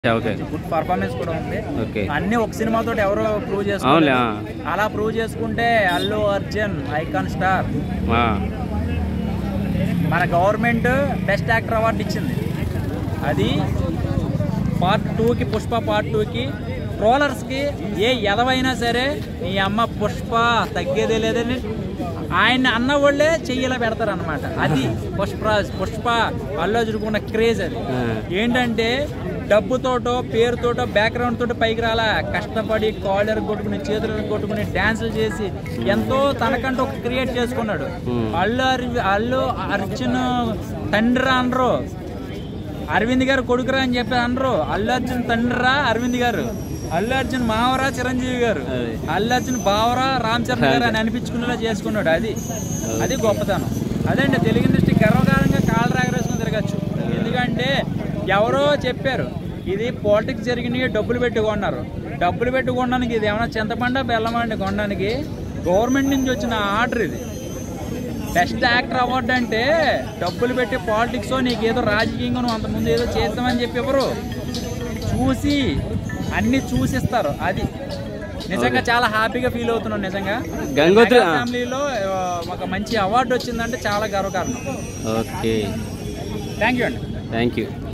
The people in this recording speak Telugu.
ఓకే గుడ్ పర్ఫార్మెన్స్ కూడా ఉంది ఓకే అన్ని ఒక సినిమాతో ఎవరో ప్రూవ్ అవునులే చేసుకోవాలి ఆ. అలా ప్రూవ్ చేసుకుంటే అల్లు అర్జున్ ఐకాన్ స్టార్ ఆ. మన గవర్నమెంట్ బెస్ట్ యాక్టర్ అవార్డు ఇచ్చింది అది పార్ట్ టూకి పుష్ప పార్ట్ టూకి ట్రోలర్స్కి ఏ ఎదవైనా సరే ఈ అమ్మ పుష్ప తగ్గేదే లేదని ఆయన అన్న వాళ్ళే చెయ్యిలా పెడతారు అనమాట అది పుష్పరాజ్ పుష్ప అల్లు అర్జున్కున్న క్రేజ్ అది ఆ. ఏంటంటే డబ్బుతోటో పేరుతోటో బ్యాక్గ్రౌండ్ తోటో పైకి రాలా కష్టపడి కాలర్ కొట్టుకుని చేతులను కొట్టుకుని డాన్సులు చేసి ఎంతో తనకంటూ ఒక క్రియేట్ చేసుకున్నాడు Hmm. అల్లు అర్జున్ అల్లు అర్జున్ తండ్రి అనరు అరవింద్ గారు కొడుకురా అని చెప్పి అనరు అల్లు అర్జున్ తండ్రిరా అరవింద్ గారు అల్లు అర్జున్ మావరా చిరంజీవి గారు అదే. అల్లు అర్జున్ బావరా రామ్ చరణ్ గారు అని అనిపించుకునేలా చేసుకున్నాడు అది అది గొప్పతనం అదండి తెలుగు ఇండస్ట్రీ గర్వకారంగా కాళ్ళు రాగరేసుకుని తిరగచ్చు ఎందుకంటే ఎవరో చెప్పారు ఇది పాలిటిక్స్ జరిగినాయి డబ్బులు పెట్టి కొన్నారు డబ్బులు పెట్టి కొనడానికి ఇది ఏమైనా చింతపండ బెల్లమండి కొనడానికి గవర్నమెంట్ నుంచి వచ్చిన ఆర్డర్ ఇది బెస్ట్ యాక్టర్ అవార్డు అంటే డబ్బులు పెట్టి పాలిటిక్స్ నీకు ఏదో రాజకీయంగా నువ్వు అంతకుముందు ఏదో చేద్దామని చెప్పి ఎవరు చూసి అన్ని చూసిస్తారు అది నిజంగా చాలా హ్యాపీగా ఫీల్ అవుతున్నాను నిజంగా గంగోత్రి ఆ. ఫ్యామిలీలో ఒక మంచి అవార్డు వచ్చిందంటే చాలా గర్వకారణం ఓకే థ్యాంక్ యూ అండి థ్యాంక్ యూ